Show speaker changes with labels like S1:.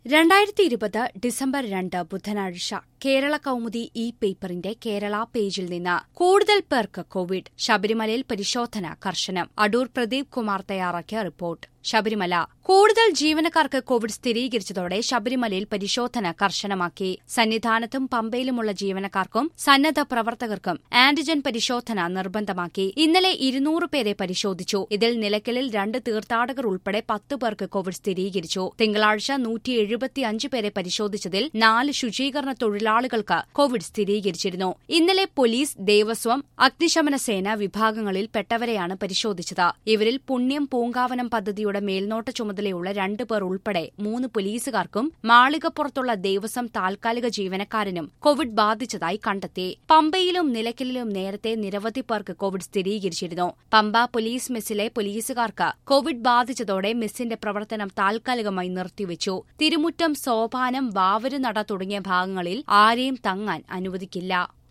S1: രണ്ടായിരത്തി ഇരുപത് ഡിസംബർ രണ്ട് ബുധനാഴ്ച കേരള കൗമുദി ഇ പേപ്പറിന്റെ കേരള പേജിൽ നിന്ന് കൂടുതൽ പേർക്ക് കോവിഡ് ശബരിമലയിൽ പരിശോധന കർശനം അടൂർ പ്രദീപ് കുമാർ തയ്യാറാക്കിയ റിപ്പോർട്ട് ശബരിമല കൂടുതൽ ജീവനക്കാർക്ക് കോവിഡ് സ്ഥിരീകരിച്ചതോടെ ശബരിമലയിൽ പരിശോധന കർശനമാക്കി സന്നിധാനത്തും പമ്പയിലുമുള്ള ജീവനക്കാർക്കും സന്നദ്ധ പ്രവർത്തകർക്കും ആന്റിജൻ പരിശോധന നിർബന്ധമാക്കി ഇന്നലെ ഇരുന്നൂറ് പേരെ പരിശോധിച്ചു ഇതിൽ നിലയ്ക്കലിൽ രണ്ട് തീർത്ഥാടകർ ഉൾപ്പെടെ പത്ത് പേർക്ക് കോവിഡ് സ്ഥിരീകരിച്ചു തിങ്കളാഴ്ച നൂറ്റി എഴുപത്തിയഞ്ച് പേരെ പരിശോധിച്ചതിൽ നാല് ശുചീകരണ തൊഴിലാളികൾക്ക് കോവിഡ് സ്ഥിരീകരിച്ചിരുന്നു ഇന്നലെ പോലീസ് ദേവസ്വം അഗ്നിശമന സേന വിഭാഗങ്ങളിൽ പെട്ടവരെയാണ് പരിശോധിച്ചത് ഇവരിൽ പുണ്യം പൂങ്കാവനം പദ്ധതിയുടെ മേൽനോട്ട ചുമതലയുള്ള രണ്ടു പേർ ഉൾപ്പെടെ മൂന്ന് പോലീസുകാർക്കും മാളികപ്പുറത്തുള്ള ദേവസ്വം താൽക്കാലിക ജീവനക്കാരനും കോവിഡ് ബാധിച്ചതായി കണ്ടെത്തി പമ്പയിലും നിലയ്ക്കലിലും നേരത്തെ നിരവധി പേർക്ക് കോവിഡ് സ്ഥിരീകരിച്ചിരുന്നു പമ്പ പോലീസ് മെസ്സിലെ പോലീസുകാർക്ക് കോവിഡ് ബാധിച്ചതോടെ മെസ്സിന്റെ പ്രവർത്തനം താൽക്കാലികമായി നിർത്തിവച്ചു തിരുമുറ്റം സോപാനം വാവരുനട തുടങ്ങിയ ഭാഗങ്ങളിൽ ആരെയും തങ്ങാൻ അനുവദിക്കില്ല